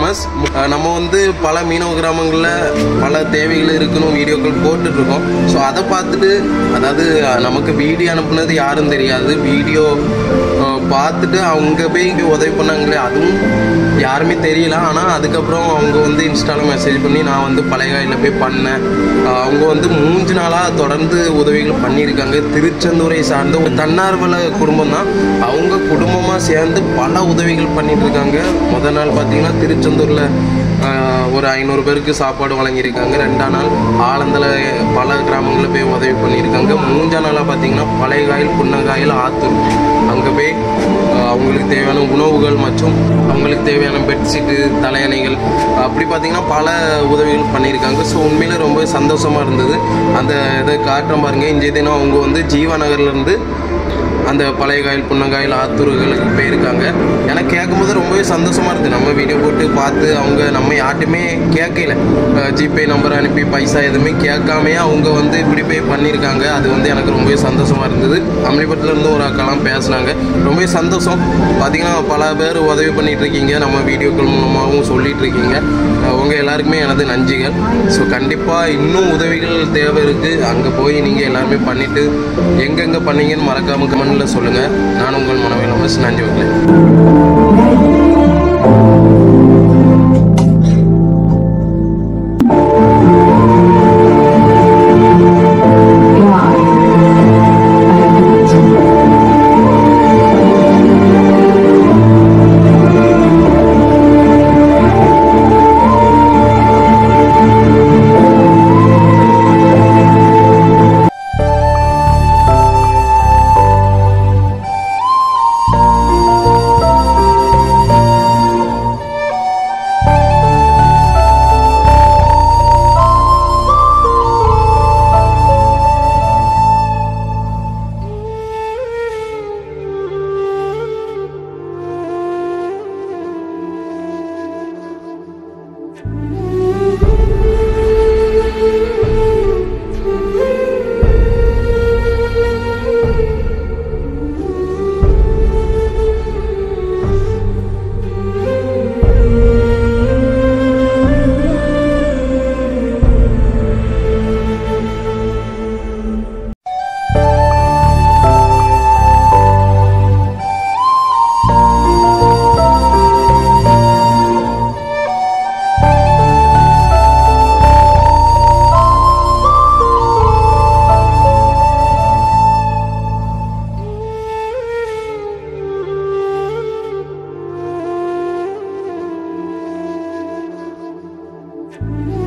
famous நம்ம வந்து பல மீனவ கிராமங்களில் பல தேவைகள் இருக்குன்னு வீடியோக்கள் போட்டுட்ருக்கோம் ஸோ அதை பார்த்துட்டு அதாவது அஹ், நமக்கு வீடியோ அனுப்புனது யாரும் தெரியாது வீடியோ பார்த்துட்டு அவங்க போய் இங்கே உதவி பண்ணாங்களே அதுவும் யாருமே தெரியல ஆனால் அதுக்கப்புறம் அவங்க வந்து இன்ஸ்டாவில் மெசேஜ் பண்ணி நான் வந்து பழைய காயில் போய் பண்ணேன் அஹ், அவங்க வந்து மூன்று நாளாக தொடர்ந்து உதவிகள் பண்ணியிருக்காங்க திருச்செந்தூரை சார்ந்த ஒரு தன்னார்வல குடும்பம் தான் அவங்க குடும்பமாக சேர்ந்து பல உதவிகள் பண்ணிட்டு இருக்காங்க முதல் நாள் பார்த்தீங்கன்னா திருச்செந்தூரில் ஆஹ், ஒரு ஐநூறு பேருக்கு சாப்பாடு வழங்கியிருக்காங்க ரெண்டாம் நாள் ஆலந்தில் பல கிராமங்களில் போய் உதவி பண்ணியிருக்காங்க மூன்றாம் நாளாக பார்த்தீங்கன்னா பழைய காயில் புன்னங்காயில் ஆத்தூர் அங்கே போய் ஆஹ், அவங்களுக்கு தேவையான உணவுகள் மற்றும் அவங்களுக்கு தேவையான பெட்ஷீட்டு தலையணைகள் அப்படி பார்த்தீங்கன்னா பல உதவிகள் பண்ணியிருக்காங்க ஸோ உண்மையில ரொம்ப சந்தோஷமாக இருந்தது அந்த இதை காட்டுறேன் பாருங்க இன்றைய தினம் அவங்க வந்து ஜீவா நகர்லேருந்து அந்த பழைய காயில் புன்னங்காயில் ஆத்தூர்களுக்கு போயிருக்காங்க எனக்கு கேட்கும்போது ரொம்பவே சந்தோஷமாக இருக்குது நம்ம வீடியோ போட்டு பார்த்து அவங்க நம்ம யார்ட்டையுமே கேட்கல அஹ் ஜிபே நம்பர் அனுப்பி பைசா எதுவுமே கேட்காமையே அவங்க வந்து இப்படி போய் பண்ணியிருக்காங்க அது வந்து எனக்கு ரொம்பவே சந்தோஷமாக இருந்தது அமளிப்பட்டில் இருந்து ஒரு அக்கெல்லாம் பேசுனாங்க ரொம்பவே சந்தோஷம் பார்த்தீங்கன்னா பல பேர் உதவி பண்ணிட்டு இருக்கீங்க நம்ம வீடியோக்கள் மூலமாகவும் சொல்லிட்டு இருக்கீங்க அஹ் உங்க எல்லாருக்குமே எனது நன்றிகள் ஸோ கண்டிப்பாக இன்னும் உதவிகள் தேவை இருக்குது அங்கே போய் நீங்கள் எல்லாருமே பண்ணிவிட்டு எங்கெங்கே பண்ணீங்கன்னு மறக்காமல் கமெண்டில் சொல்லுங்கள் நான் உங்கள் மனவேல் அமஸ் நன்றி வைக்கிறேன் Thank